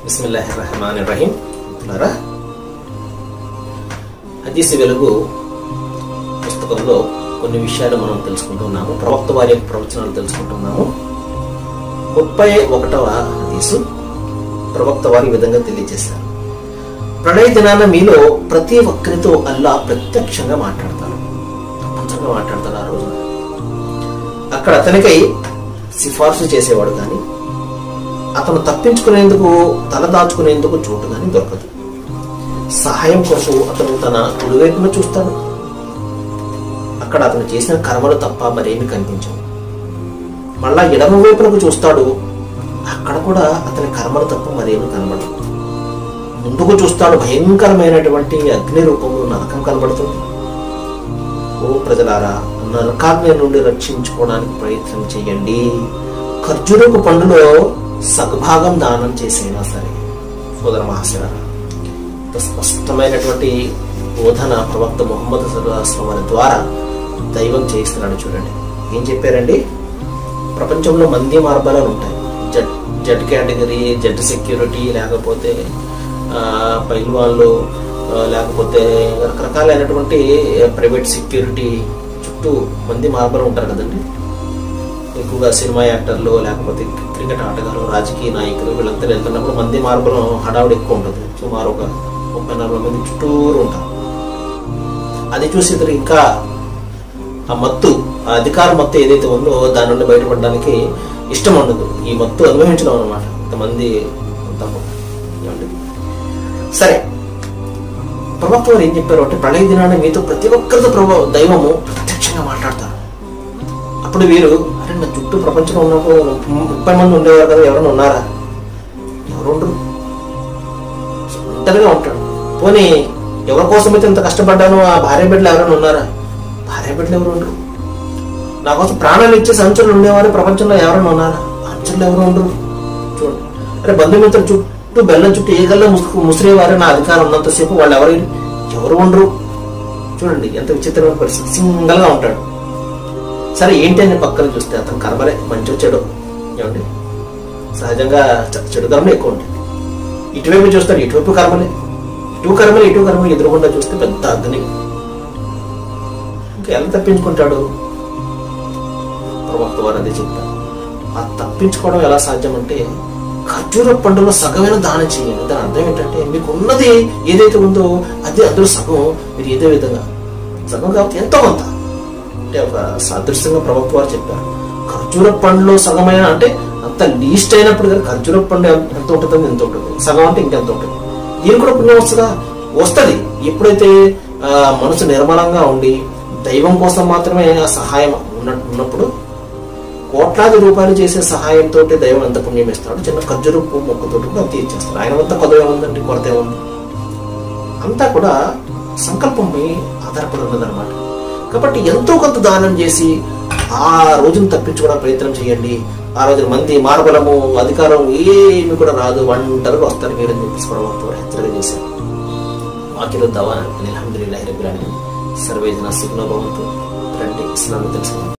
బిస్మిల్లాహి రహమాన్ రహీం మిత్రులారా హదీస్ వెలుగు పుస్తకంలో కొన్ని విషయాలు మనం తెలుసుకుంటున్నాము ప్రవక్త వారి యొక్క ప్రవచనాలు తెలుసుకుంటున్నాము ముప్పై ఒకటవ హదీసు ప్రవక్త వారి ఈ విధంగా తెలియజేశారు ప్రళయ దినాన మీలో ప్రతి ఒక్కరితో అల్లా ప్రత్యక్షంగా మాట్లాడతారు తప్పనిసరిగా మాట్లాడతారు ఆ రోజున అక్కడ అతనికై సిఫార్సు చేసేవాడు కానీ అతను తప్పించుకునేందుకు తల దాచుకునేందుకు చోటు కానీ దొరకదు సహాయం కోసం అతను తన కుడివైపున చూస్తాడు అక్కడ అతను చేసిన కర్మలు తప్ప మరేమి కనిపించవు మళ్ళా ఎడమ వైపునకు చూస్తాడు అక్కడ కూడా అతని కర్మలు తప్ప మరేమి కనబడదు ముందుకు చూస్తాడు భయంకరమైనటువంటి అగ్ని రూపంలో నరకం కనబడుతుంది ఓ ప్రజలారా నరకాగ్ని నుండి రక్షించుకోవడానికి ప్రయత్నం చేయండి ఖర్జూరపు పండులో సగభాగం దానం చేసైనా సరే సోదర మహాశిరారా ఇంత స్పష్టమైనటువంటి బోధన ప్రవక్త ముహమ్మద్ సల్లాహం వారి ద్వారా దైవం చేయిస్తున్నాడు చూడండి ఏం చెప్పారండి ప్రపంచంలో మంది మార్బలాలు ఉంటాయి Z Z category Z security లేకపోతే పైల్వాళ్ళు లేకపోతే రకరకాలైనటువంటి ప్రైవేట్ సెక్యూరిటీ చుట్టూ మంది మార్బలు ఉంటారు కదండి ఎక్కువగా సినిమా యాక్టర్లు లేకపోతే క్రికెట్ ఆటగాళ్ళు రాజకీయ నాయకులు వీళ్ళంతా వెళ్తున్నప్పుడు మంది మార్బలం హడావుడి ఎక్కువ ఉంటుంది సుమారు ఒక ముప్పై నలభై మంది చుట్టూరు ఉంటారు అది చూసి ఇతరు ఇంకా ఆ మత్తు ఆ అధికార మత్తు ఏదైతే ఉందో దాని నుండి బయటపడడానికి ఇష్టం ఉండదు ఈ మత్తు అనుభవించడం అనమాట ఇంతమంది ఏమండి సరే ప్రవక్త వారు ఏం చెప్పారు అంటే ప్రళయ దినాన్ని మీతో ప్రతి ఒక్కరితో ప్రభు దైవము ప్రత్యక్షంగా మాట్లాడతారు అప్పుడు వీరు అరే నా చుట్టూ ప్రపంచంలో ఉన్నప్పుడు ముప్పై మంది ఉండేవారు కదా ఎవరైనా ఉన్నారా ఎవరు ఉండరు ఒంటరిగా ఉంటాడు పోనీ ఎవరి కోసమైతే ఇంత కష్టపడ్డానో ఆ భార్య బిడ్డలు ఎవరైనా ఉన్నారా భార్య బిడ్డలు ఎవరు ఉండరు నా కోసం ప్రాణాలు ఇచ్చే సంచులు ఉండేవారు ప్రపంచంలో ఎవరైనా ఉన్నారా అంచులు ఎవరు ఉండరు చూడండి అరే బంధుమిత్రులు చుట్టూ బెల్లం చుట్టూ ఏ గల్లా ముసుగు ముసిరేవారు నా అధికారం ఉన్నంతసేపు వాళ్ళు ఎవరు ఎవరు ఉండరు చూడండి ఎంత విచిత్రమైన పరిస్థితి సింగల్ గా ఉంటాడు సరే ఏంటి అని పక్కన చూస్తే అతను కర్మలే మంచి చెడు ఏమండి సహజంగా చెడు కర్మలు ఎక్కువ ఉంటాయి ఇటువైపు చూస్తాడు ఇటువైపు కర్మలే ఇటు కర్మలు ఇటు కర్మలు ఎదురుగుండా చూస్తే పెద్ద అగ్ని ఇంకా ఎలా తప్పించుకుంటాడు ప్రవక్త వారు అదే చెప్తారు ఆ తప్పించుకోవడం ఎలా సాధ్యం అంటే ఖర్జూర పండులో సగమైన దానం చేయండి దాని అర్థం ఏంటంటే మీకు ఉన్నది ఏదైతే ఉందో అది అందులో సగం మీరు ఏదే విధంగా సగం కాబట్టి ఎంతో కొంత అంటే ఒక సాదృశ్యంగా ప్రవక్త వారు చెప్పారు ఖర్జూర పండులో సగమైన అంటే అంత లీస్ట్ అయినప్పుడు కానీ ఖర్జూర పండు ఎంత ఉంటుంది ఎంత ఉంటుంది సగం అంటే ఇంకెంత ఉంటుంది దీనికి కూడా పుణ్యం వస్తుందా వస్తుంది ఎప్పుడైతే మనసు నిర్మలంగా ఉండి దైవం కోసం మాత్రమే ఆ సహాయం ఉన్నప్పుడు కోట్లాది రూపాయలు చేసే సహాయంతో దైవం ఎంత పుణ్యం ఇస్తాడు చిన్న ఖర్జూరు పువ్వు మొక్కతోటి కూడా తీర్చేస్తాడు ఆయన వద్ద కొద్దిగా ఉందండి కొరత ఏముంది అంతా కూడా సంకల్పంపై ఆధారపడి ఉన్నదన్నమాట కాబట్టి ఎంతో కొంత దానం చేసి ఆ రోజును తప్పించుకోవడానికి ప్రయత్నం చేయండి ఆ రోజున మంది మార్బలము అధికారం ఏమి కూడా రాదు ఒంటరిగా వస్తారు మీరు అని చెప్పేసి ప్రవక్త హెచ్చరిక చేశారు వాకిలో దవా అల్హమ్దుల్లాహి రబ్బిల్ ఆలమీన్ సర్వేజన సుఖనో భవంతు రండి ఇస్లాం తెలుసుకుందాం